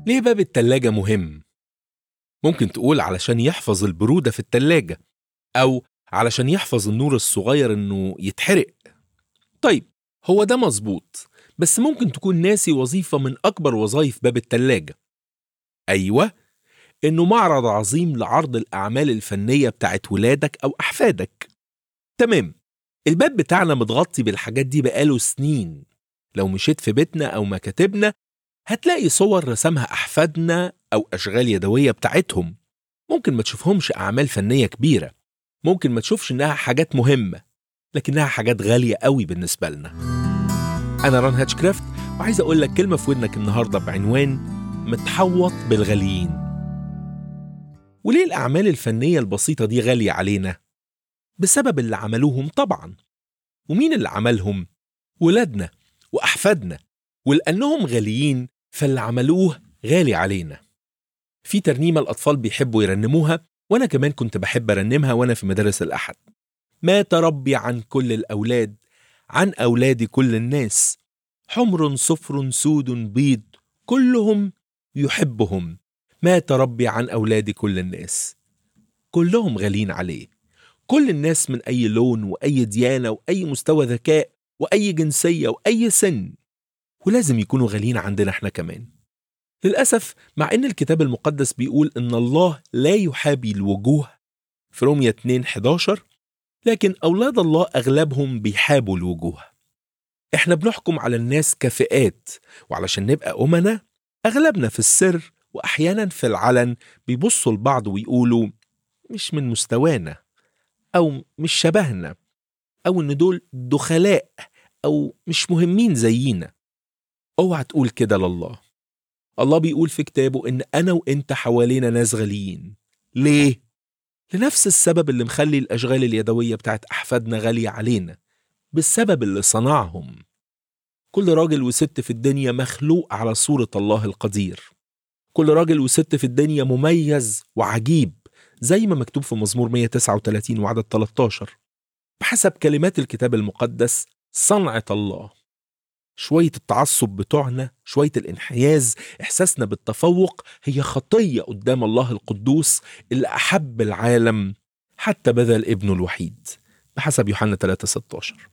ليه باب التلاجة مهم؟ ممكن تقول علشان يحفظ البرودة في التلاجة أو علشان يحفظ النور الصغير إنه يتحرق طيب هو ده مظبوط بس ممكن تكون ناسي وظيفة من أكبر وظائف باب التلاجة أيوة إنه معرض عظيم لعرض الأعمال الفنية بتاعت ولادك أو أحفادك تمام الباب بتاعنا متغطي بالحاجات دي بقاله سنين لو مشيت في بيتنا أو مكاتبنا هتلاقي صور رسمها أحفادنا أو أشغال يدوية بتاعتهم ممكن ما تشوفهمش أعمال فنية كبيرة ممكن ما تشوفش إنها حاجات مهمة لكنها حاجات غالية قوي بالنسبة لنا أنا ران هاتشكرافت وعايز أقول لك كلمة في ودنك النهاردة بعنوان متحوط بالغاليين وليه الأعمال الفنية البسيطة دي غالية علينا؟ بسبب اللي عملوهم طبعا ومين اللي عملهم؟ ولادنا وأحفادنا ولأنهم غاليين فاللي عملوه غالي علينا في ترنيمة الأطفال بيحبوا يرنموها وأنا كمان كنت بحب أرنمها وأنا في مدارس الأحد مات ربي عن كل الأولاد عن أولاد كل الناس حمر صفر سود بيض كلهم يحبهم مات ربي عن أولاد كل الناس كلهم غالين عليه كل الناس من أي لون وأي ديانة وأي مستوى ذكاء وأي جنسية وأي سن ولازم يكونوا غاليين عندنا احنا كمان للأسف مع إن الكتاب المقدس بيقول إن الله لا يحابي الوجوه في رومية 2 11 لكن أولاد الله أغلبهم بيحابوا الوجوه إحنا بنحكم على الناس كفئات وعلشان نبقى أمنا أغلبنا في السر وأحيانا في العلن بيبصوا لبعض ويقولوا مش من مستوانا أو مش شبهنا أو إن دول دخلاء أو مش مهمين زينا اوعى تقول كده لله الله بيقول في كتابه ان انا وانت حوالينا ناس غاليين ليه لنفس السبب اللي مخلي الاشغال اليدويه بتاعت احفادنا غاليه علينا بالسبب اللي صنعهم كل راجل وست في الدنيا مخلوق على صوره الله القدير كل راجل وست في الدنيا مميز وعجيب زي ما مكتوب في مزمور 139 وعدد 13 بحسب كلمات الكتاب المقدس صنعة الله شوية التعصب بتوعنا شوية الانحياز إحساسنا بالتفوق هي خطية قدام الله القدوس اللي أحب العالم حتى بذل ابنه الوحيد بحسب يوحنا 3 16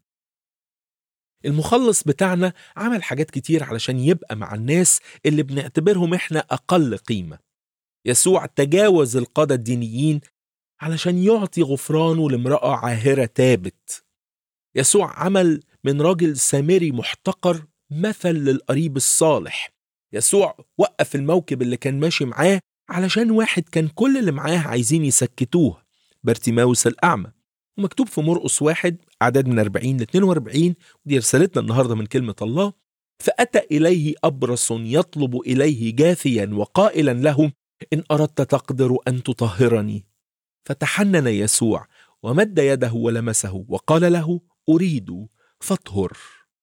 المخلص بتاعنا عمل حاجات كتير علشان يبقى مع الناس اللي بنعتبرهم احنا أقل قيمة يسوع تجاوز القادة الدينيين علشان يعطي غفرانه لامرأة عاهرة تابت يسوع عمل من راجل سامري محتقر مثل للقريب الصالح يسوع وقف الموكب اللي كان ماشي معاه علشان واحد كان كل اللي معاه عايزين يسكتوه بارتيماوس الأعمى ومكتوب في مرقس واحد أعداد من 40 ل 42 ودي رسالتنا النهاردة من كلمة الله فأتى إليه أبرص يطلب إليه جاثيا وقائلا له إن أردت تقدر أن تطهرني فتحنن يسوع ومد يده ولمسه وقال له أريد فاطهر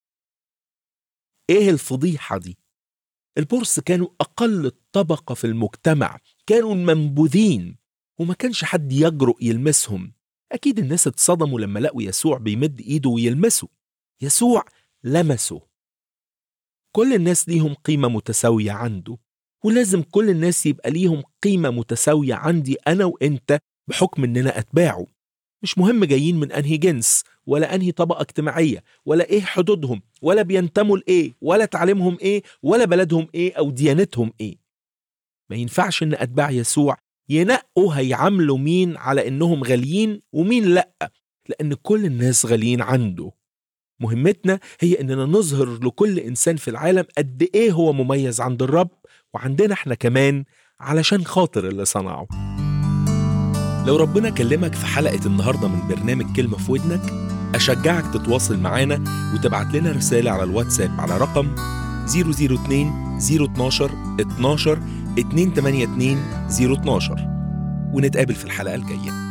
ايه الفضيحة دي؟ البرص كانوا أقل طبقة في المجتمع كانوا منبوذين وما كانش حد يجرؤ يلمسهم أكيد الناس اتصدموا لما لقوا يسوع بيمد إيده ويلمسه يسوع لمسه كل الناس ليهم قيمة متساوية عنده ولازم كل الناس يبقى ليهم قيمة متساوية عندي أنا وإنت بحكم إننا أتباعه مش مهم جايين من أنهي جنس ولا أنهي طبقة اجتماعية ولا إيه حدودهم ولا بينتموا لإيه ولا تعليمهم إيه ولا بلدهم إيه أو ديانتهم إيه ما ينفعش إن أتباع يسوع ينقوا هيعاملوا مين على إنهم غاليين ومين لأ لأن كل الناس غاليين عنده مهمتنا هي إننا نظهر لكل إنسان في العالم قد إيه هو مميز عند الرب وعندنا إحنا كمان علشان خاطر اللي صنعه لو ربنا كلمك في حلقة النهاردة من برنامج كلمة في ودنك أشجعك تتواصل معانا وتبعت لنا رسالة على الواتساب على رقم 002 012 12 282 012 ونتقابل في الحلقة الجاية